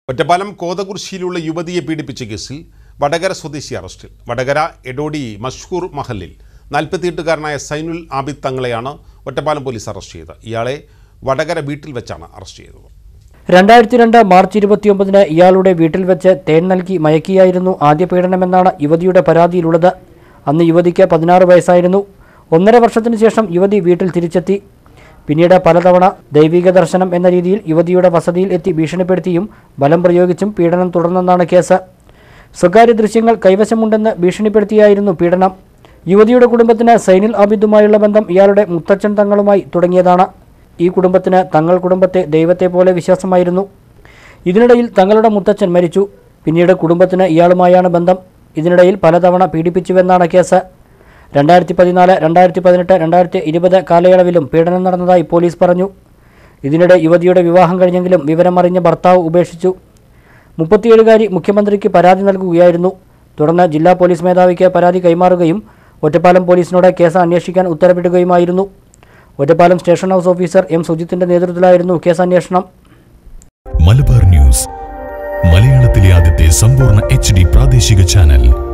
ഒറ്റപ്പാലം കോതകുർശിയിലുള്ള യുവതിയെ പീഡിപ്പിച്ച കേസിൽ വടകര സ്വദേശി അറസ്റ്റിൽ വടകര എഡോഡി മഷ്ഹൂർ മഹലിൽ നാൽപ്പത്തിയെട്ടുകാരനായ സൈനുൽ ആബിദ് തങ്ങളെയാണ് ഒറ്റപ്പാലം പോലീസ് അറസ്റ്റ് ചെയ്തത് ഇയാളെ വടകര വീട്ടിൽ വെച്ചാണ് അറസ്റ്റ് ചെയ്തത് രണ്ടായിരത്തി രണ്ട് മാർച്ച് ഇരുപത്തിയൊമ്പതിന് ഇയാളുടെ വീട്ടിൽ വെച്ച് തേൻ നൽകി മയക്കിയായിരുന്നു ആദ്യ പീഡനമെന്നാണ് യുവതിയുടെ പരാതിയിലുള്ളത് അന്ന് യുവതിക്ക് പതിനാറ് വയസ്സായിരുന്നു ഒന്നര വർഷത്തിനു ശേഷം യുവതി വീട്ടിൽ തിരിച്ചെത്തി പിന്നീട് പലതവണ ദൈവിക ദർശനം എന്ന രീതിയിൽ യുവതിയുടെ വസതിയിൽ എത്തി ഭീഷണിപ്പെടുത്തിയും ബലം പ്രയോഗിച്ചും പീഡനം തുടർന്നെന്നാണ് കേസ് സ്വകാര്യ ദൃശ്യങ്ങൾ കൈവശമുണ്ടെന്ന് ഭീഷണിപ്പെടുത്തിയായിരുന്നു പീഡനം യുവതിയുടെ കുടുംബത്തിന് സൈനിൽ ആബിദുമായുള്ള ബന്ധം ഇയാളുടെ മുത്തച്ഛൻ തങ്ങളുമായി തുടങ്ങിയതാണ് ഈ കുടുംബത്തിന് തങ്ങൾ കുടുംബത്തെ ദൈവത്തെ പോലെ വിശ്വാസമായിരുന്നു ഇതിനിടയിൽ തങ്ങളുടെ മുത്തച്ഛൻ മരിച്ചു പിന്നീട് കുടുംബത്തിന് ഇയാളുമായാണ് ബന്ധം ഇതിനിടയിൽ പലതവണ പീഡിപ്പിച്ചുവെന്നാണ് കേസ് രണ്ടായിരത്തി പതിനാല് രണ്ടായിരത്തി പതിനെട്ട് രണ്ടായിരത്തി ഇരുപത് കാലയളവിലും പീഡനം നടന്നതായി പോലീസ് പറഞ്ഞു ഇതിനിടെ യുവതിയുടെ വിവാഹം കഴിഞ്ഞെങ്കിലും വിവരമറിഞ്ഞ ഭർത്താവ് ഉപേക്ഷിച്ചു മുപ്പത്തിയേഴുകാരി മുഖ്യമന്ത്രിക്ക് പരാതി നൽകുകയായിരുന്നു തുടർന്ന് ജില്ലാ പോലീസ് മേധാവിക്ക് പരാതി കൈമാറുകയും ഒറ്റപ്പാലം പോലീസിനോട് കേസ് അന്വേഷിക്കാൻ ഉത്തരവിടുകയുമായിരുന്നു Ottapalam station house officer M സുജിത്തിന്റെ നേതൃത്വത്തിലായിരുന്നു കേസ് അന്വേഷണം മലബാർ ന്യൂസ് മലയാളത്തിലെ ആദ്യത്തെ സമ്പൂർണ്ണ എച്ച് ഡി പ്രാദേശിക ചാനൽ